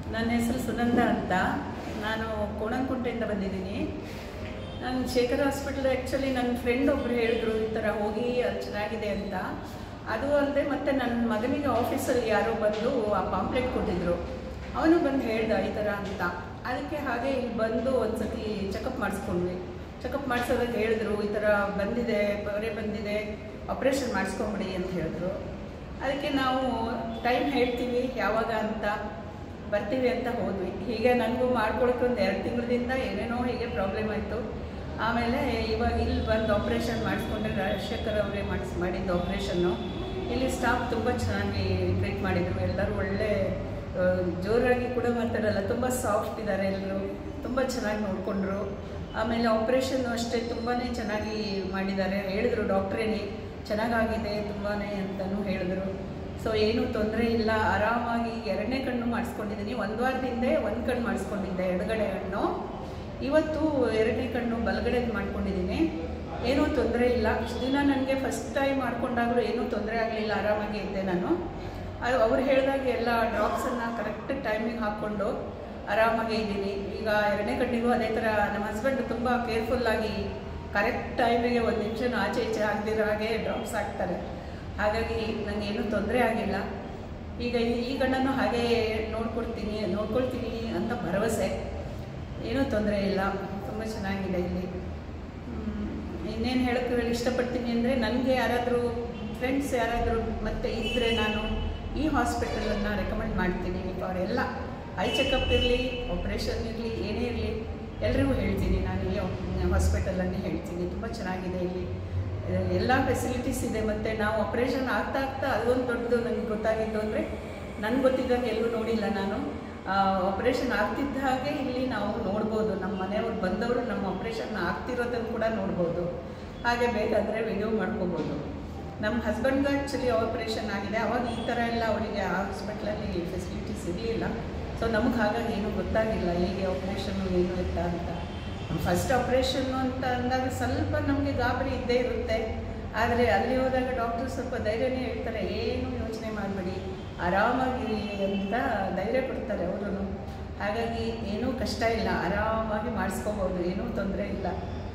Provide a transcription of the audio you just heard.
ನನ್ನ ಹೆಸರು ಸುನಂದ ಅಂತ ನಾನು ಕೋಣಂಕುಂಟೆಯಿಂದ ಬಂದಿದ್ದೀನಿ ನಾನು ಶೇಖರ್ ಹಾಸ್ಪಿಟಲ್ ಆ್ಯಕ್ಚುಲಿ ನನ್ನ ಫ್ರೆಂಡ್ ಒಬ್ಬರು ಹೇಳಿದ್ರು ಈ ಥರ ಹೋಗಿ ಅಲ್ಲಿ ಚೆನ್ನಾಗಿದೆ ಅಂತ ಅದು ಅಲ್ಲದೆ ಮತ್ತು ನನ್ನ ಮಗನಿಗೆ ಆಫೀಸಲ್ಲಿ ಯಾರೋ ಬಂದು ಆ ಪಾಂಪ್ಲೆಟ್ ಕೊಟ್ಟಿದ್ರು ಅವನು ಬಂದು ಹೇಳ್ದ ಈ ಥರ ಅಂತ ಅದಕ್ಕೆ ಹಾಗೆ ಇಲ್ಲಿ ಬಂದು ಒಂದು ಸತಿ ಚೆಕಪ್ ಮಾಡಿಸ್ಕೊಂಡ್ವಿ ಚೆಕಪ್ ಮಾಡಿಸೋದಾಗ ಹೇಳಿದ್ರು ಈ ಥರ ಬಂದಿದೆ ಪೊರೆ ಬಂದಿದೆ ಆಪ್ರೇಷನ್ ಮಾಡಿಸ್ಕೊಂಬಿಡಿ ಅಂತ ಹೇಳಿದ್ರು ಅದಕ್ಕೆ ನಾವು ಟೈಮ್ ಹೇಳ್ತೀವಿ ಯಾವಾಗ ಅಂತ ಬರ್ತೀವಿ ಅಂತ ಹೋದ್ವಿ ಹೀಗೆ ನನಗೂ ಮಾಡ್ಕೊಳಕ್ಕೆ ಒಂದು ಎರಡು ತಿಂಗಳಿಂದ ಏನೇನೋ ಹೀಗೆ ಪ್ರಾಬ್ಲಮ್ ಆಯಿತು ಆಮೇಲೆ ಇವಾಗ ಇಲ್ಲಿ ಬಂದು ಆಪ್ರೇಷನ್ ಮಾಡಿಸ್ಕೊಂಡ್ರೆ ರಾಜಶೇಖರ್ ಅವರೇ ಮಾಡಿಸ್ ಮಾಡಿದ್ದು ಆಪ್ರೇಷನ್ನು ಇಲ್ಲಿ ಸ್ಟಾಫ್ ತುಂಬ ಚೆನ್ನಾಗಿ ಟ್ರೀಟ್ ಮಾಡಿದರು ಎಲ್ಲರೂ ಒಳ್ಳೆ ಆ, ಜೋರಾಗಿ ಕೂಡ ಮಾತಾಡಲ್ಲ ತುಂಬ ಸಾಫ್ಟ್ ಇದ್ದಾರೆ ಎಲ್ಲರೂ ತುಂಬ ಚೆನ್ನಾಗಿ ನೋಡಿಕೊಂಡ್ರು ಆಮೇಲೆ ಆಪ್ರೇಷನ್ನು ಅಷ್ಟೇ ತುಂಬಾ ಚೆನ್ನಾಗಿ ಮಾಡಿದ್ದಾರೆ ಹೇಳಿದ್ರು ಡಾಕ್ಟ್ರೇನೇ ಚೆನ್ನಾಗಾಗಿದೆ ತುಂಬಾ ಅಂತಲೂ ಹೇಳಿದ್ರು ಸೊ ಏನೂ ತೊಂದರೆ ಇಲ್ಲ ಆರಾಮಾಗಿ ಎರಡನೇ ಕಣ್ಣು ಮಾಡಿಸ್ಕೊಂಡಿದ್ದೀನಿ ಒಂದು ವಾರದಿಂದ ಒಂದು ಕಣ್ಣು ಮಾಡಿಸ್ಕೊಂಡಿದ್ದೆ ಎಡಗಡೆ ಕಣ್ಣು ಇವತ್ತು ಎರಡನೇ ಕಣ್ಣು ಬಲಗಡೆದು ಮಾಡ್ಕೊಂಡಿದ್ದೀನಿ ಏನೂ ತೊಂದರೆ ಇಲ್ಲ ಇಷ್ಟು ದಿನ ನನಗೆ ಫಸ್ಟ್ ಟೈಮ್ ಮಾಡ್ಕೊಂಡಾಗಲೂ ಏನೂ ತೊಂದರೆ ಆಗಲಿಲ್ಲ ಆರಾಮಾಗಿ ಇದ್ದೆ ನಾನು ಅದು ಅವ್ರು ಹೇಳಿದಾಗ ಎಲ್ಲ ಡ್ರಾಪ್ಸನ್ನು ಕರೆಕ್ಟ್ ಟೈಮಿಗೆ ಹಾಕ್ಕೊಂಡು ಆರಾಮಾಗೇ ಇದ್ದೀನಿ ಈಗ ಎರಡನೇ ಕಣ್ಣಿಗೂ ಅದೇ ಥರ ನಮ್ಮ ಹಸ್ಬೆಂಡ್ ತುಂಬ ಕೇರ್ಫುಲ್ಲಾಗಿ ಕರೆಕ್ಟ್ ಟೈಮಿಗೆ ಒಂದು ನಿಮಿಷನೂ ಆಚೆ ಈಚೆ ಆಗದಿರೋ ಹಾಗೆ ಡ್ರಾಪ್ಸ್ ಹಾಕ್ತಾರೆ ಹಾಗಾಗಿ ನನಗೇನು ತೊಂದರೆ ಆಗಿಲ್ಲ ಈಗ ಈ- ಈ ಗಂಡನ್ನು ಹಾಗೆ ನೋಡ್ಕೊಳ್ತೀನಿ ನೋಡ್ಕೊಳ್ತೀನಿ ಅಂತ ಭರವಸೆ ಏನೂ ತೊಂದರೆ ಇಲ್ಲ ತುಂಬ ಚೆನ್ನಾಗಿದೆ ಇಲ್ಲಿ ಇನ್ನೇನು ಹೇಳೋಕ್ಕೆ ಹೇಳಿ ಇಷ್ಟಪಡ್ತೀನಿ ಅಂದರೆ ನನಗೆ ಯಾರಾದರೂ ಫ್ರೆಂಡ್ಸ್ ಯಾರಾದರೂ ಮತ್ತೆ ಇದ್ದರೆ ನಾನು ಈ ಹಾಸ್ಪಿಟಲನ್ನು ರೆಕಮೆಂಡ್ ಮಾಡ್ತೀನಿ ಅವರೆಲ್ಲ ಐ ಚೆಕಪ್ ಇರಲಿ ಆಪ್ರೇಷನ್ ಇರಲಿ ಏನೇ ಇರಲಿ ಎಲ್ರಿಗೂ ಹೇಳ್ತೀನಿ ನಾನು ಈ ಹಾಸ್ಪಿಟಲನ್ನೇ ಹೇಳ್ತೀನಿ ತುಂಬ ಚೆನ್ನಾಗಿದೆ ಇಲ್ಲಿ ಎಲ್ಲ ಫೆಸಿಲಿಟೀಸ್ ಇದೆ ಮತ್ತು ನಾವು ಆಪ್ರೇಷನ್ ಆಗ್ತಾ ಆಗ್ತಾ ಅದೊಂದು ದೊಡ್ಡದು ನನಗೆ ಗೊತ್ತಾಗಿದ್ದು ಅಂದರೆ ನನಗೆ ಗೊತ್ತಿದ್ದಂಗೆ ಎಲ್ಲೂ ನೋಡಿಲ್ಲ ನಾನು ಆಪ್ರೇಷನ್ ಆಗ್ತಿದ್ದ ಹಾಗೆ ಇಲ್ಲಿ ನಾವು ನೋಡ್ಬೋದು ನಮ್ಮ ಮನೆಯವ್ರು ಬಂದವರು ನಮ್ಮ ಆಪ್ರೇಷನ್ ಆಗ್ತಿರೋದನ್ನು ಕೂಡ ನೋಡ್ಬೋದು ಹಾಗೆ ಬೇಕಾದರೆ ವಿಡಿಯೋ ಮಾಡ್ಕೋಬೋದು ನಮ್ಮ ಹಸ್ಬೆಂಡ್ಗೆ ಆ್ಯಕ್ಚುಲಿ ಆಪ್ರೇಷನ್ ಆಗಿದೆ ಅವಾಗ ಈ ಥರ ಎಲ್ಲ ಅವರಿಗೆ ಆ ಹಾಸ್ಪಿಟ್ಲಲ್ಲಿ ಫೆಸಿಲಿಟೀಸ್ ಇರಲಿಲ್ಲ ಸೊ ನಮಗೆ ಹಾಗಾಗಿ ಏನೂ ಗೊತ್ತಾಗಿಲ್ಲ ಹೇಗೆ ಆಪ್ರೇಷನ್ನು ಏನು ಇತ್ತ ಅಂತ ಫಸ್ಟ್ ಆಪ್ರೇಷನ್ನು ಅಂತ ಅಂದಾಗ ಸ್ವಲ್ಪ ನಮಗೆ ಗಾಬರಿ ಇದ್ದೇ ಇರುತ್ತೆ ಆದರೆ ಅಲ್ಲಿ ಹೋದಾಗ ಡಾಕ್ಟರ್ ಸ್ವಲ್ಪ ಧೈರ್ಯನೇ ಹೇಳ್ತಾರೆ ಏನು ಯೋಚನೆ ಮಾಡಬೇಡಿ ಆರಾಮಾಗಿರಿ ಅಂತ ಧೈರ್ಯ ಕೊಡ್ತಾರೆ ಅವರು ಹಾಗಾಗಿ ಏನೂ ಕಷ್ಟ ಇಲ್ಲ ಆರಾಮಾಗಿ ಮಾಡಿಸ್ಕೋಬೋದು ಏನೂ ತೊಂದರೆ ಇಲ್ಲ